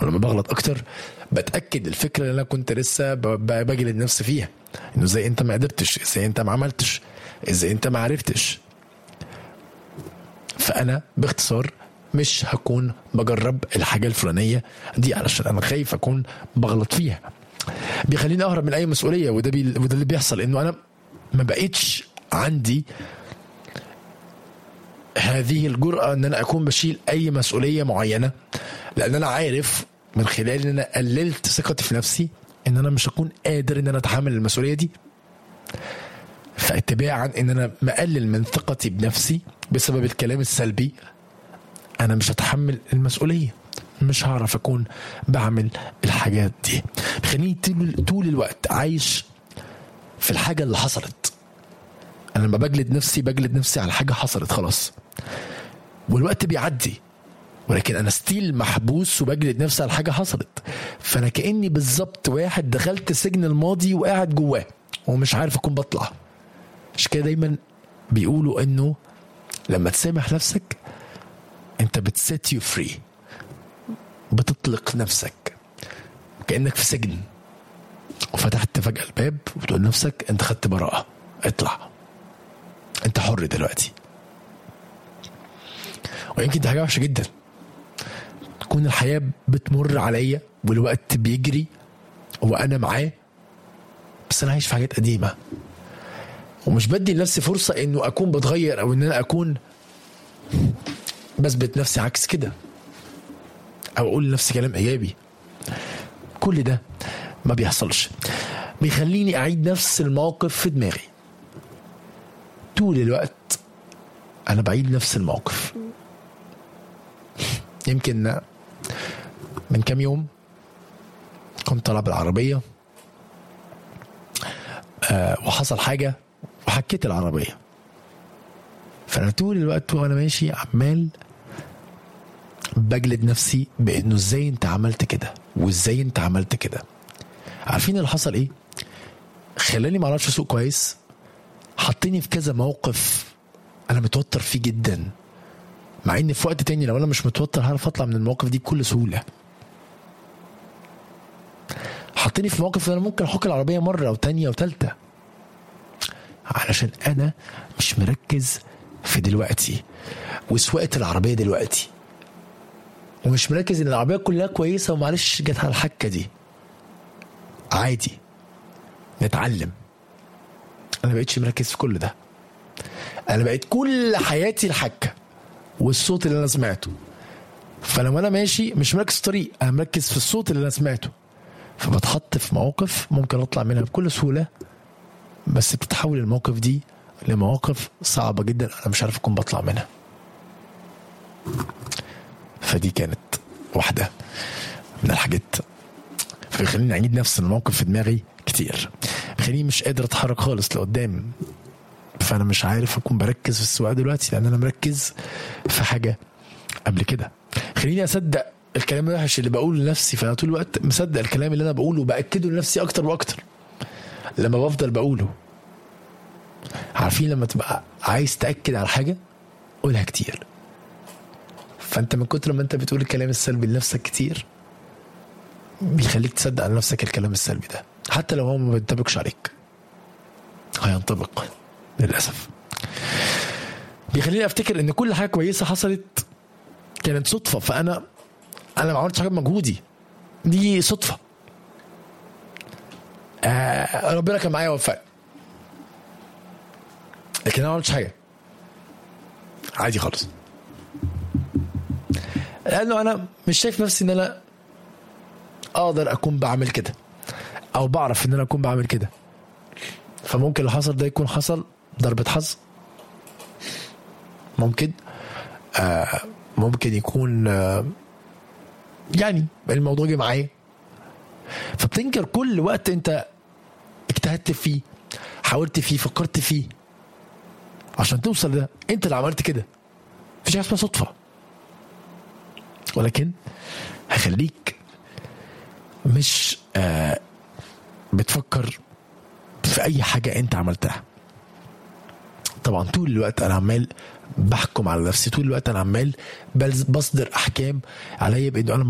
ولما بغلط اكتر بتاكد الفكره اللي انا كنت لسه ب- ب- بجلد نفسي فيها انه ازاي انت ما قدرتش ازاي انت ما عملتش ازاي انت ما عرفتش فانا باختصار مش هكون بجرب الحاجه الفلانيه دي علشان انا خايف اكون بغلط فيها بيخليني اهرب من اي مسؤوليه وده بي... وده اللي بيحصل انه انا ما بقتش عندي هذه الجرأة ان انا اكون بشيل اي مسؤولية معينة لان انا عارف من خلال ان انا قللت ثقتي في نفسي ان انا مش هكون قادر ان انا اتحمل المسؤولية دي فاتباعا ان انا مقلل من ثقتي بنفسي بسبب الكلام السلبي انا مش هتحمل المسؤولية مش هعرف اكون بعمل الحاجات دي بيخليني طول- طول الوقت عايش في الحاجة اللي حصلت انا لما بجلد نفسي بجلد نفسي على حاجة حصلت خلاص والوقت بيعدي ولكن انا ستيل محبوس وبجلد نفسي على حاجة حصلت فانا كأني بالظبط واحد دخلت سجن الماضي وقاعد جواه ومش عارف اكون بطلع مش كده دايما بيقولوا انه لما تسامح نفسك انت بتسيت يو فري بتطلق نفسك كانك في سجن وفتحت فجاه الباب وتقول لنفسك انت خدت براءه اطلع انت حر دلوقتي ويمكن دي حاجه وحشه جدا تكون الحياه بتمر عليا والوقت بيجري وانا معاه بس انا عايش في حاجات قديمه ومش بدي لنفسي فرصه انه اكون بتغير او ان انا اكون بثبت نفسي عكس كده او اقول لنفسي كلام ايجابي كل ده ما بيحصلش بيخليني اعيد نفس الموقف في دماغي طول الوقت انا بعيد نفس الموقف يمكن من كام يوم كنت طالع بالعربيه آه وحصل حاجه وحكيت العربيه فانا طول الوقت وانا ماشي عمال بجلد نفسي بانه ازاي انت عملت كده وازاي انت عملت كده عارفين اللي حصل ايه خلاني ما اعرفش اسوق كويس حطيني في كذا موقف انا متوتر فيه جدا مع ان في وقت تاني لو انا مش متوتر هعرف اطلع من المواقف دي بكل سهوله حطيني في موقف ان انا ممكن احك العربيه مره وتانية وتالتة علشان انا مش مركز في دلوقتي وسواقه العربيه دلوقتي ومش مركز ان العربيه كلها كويسه ومعلش جت على الحكه دي عادي نتعلم انا بقيتش مركز في كل ده انا بقيت كل حياتي الحكه والصوت اللي انا سمعته فلما انا ماشي مش مركز في الطريق انا مركز في الصوت اللي انا سمعته فبتحط في مواقف ممكن اطلع منها بكل سهوله بس بتتحول المواقف دي لمواقف صعبه جدا انا مش عارف اكون بطلع منها فدي كانت واحده من الحاجات فبيخليني اعيد نفس الموقف في دماغي كتير بيخليني مش قادر اتحرك خالص لقدام فانا مش عارف اكون بركز في السواقه دلوقتي لان انا مركز في حاجه قبل كده خليني اصدق الكلام الوحش اللي بقوله لنفسي فانا طول الوقت مصدق الكلام اللي انا بقوله وباكده لنفسي اكتر واكتر لما بفضل بقوله عارفين لما تبقى عايز تاكد على حاجه قولها كتير فانت من كتر ما انت بتقول الكلام السلبي لنفسك كتير بيخليك تصدق على نفسك الكلام السلبي ده حتى لو هو ما بينطبقش عليك هينطبق للاسف بيخليني افتكر ان كل حاجه كويسه حصلت كانت صدفه فانا انا ما عملتش حاجه بمجهودي دي صدفه آه ربنا كان معايا ووفقني لكن انا ما عملتش حاجه عادي خالص لانه انا مش شايف نفسي ان انا اقدر اكون بعمل كده او بعرف ان انا اكون بعمل كده فممكن اللي حصل ده يكون حصل ضربة حظ ممكن آه ممكن يكون آه يعني الموضوع جه معايا فبتنكر كل وقت انت اجتهدت فيه حاولت فيه فكرت فيه عشان توصل ده انت اللي عملت كده مفيش حاجه اسمها صدفه ولكن هخليك مش آه بتفكر في اي حاجه انت عملتها طبعا طول الوقت انا عمال بحكم على نفسي طول الوقت انا عمال بصدر احكام عليا بانه انا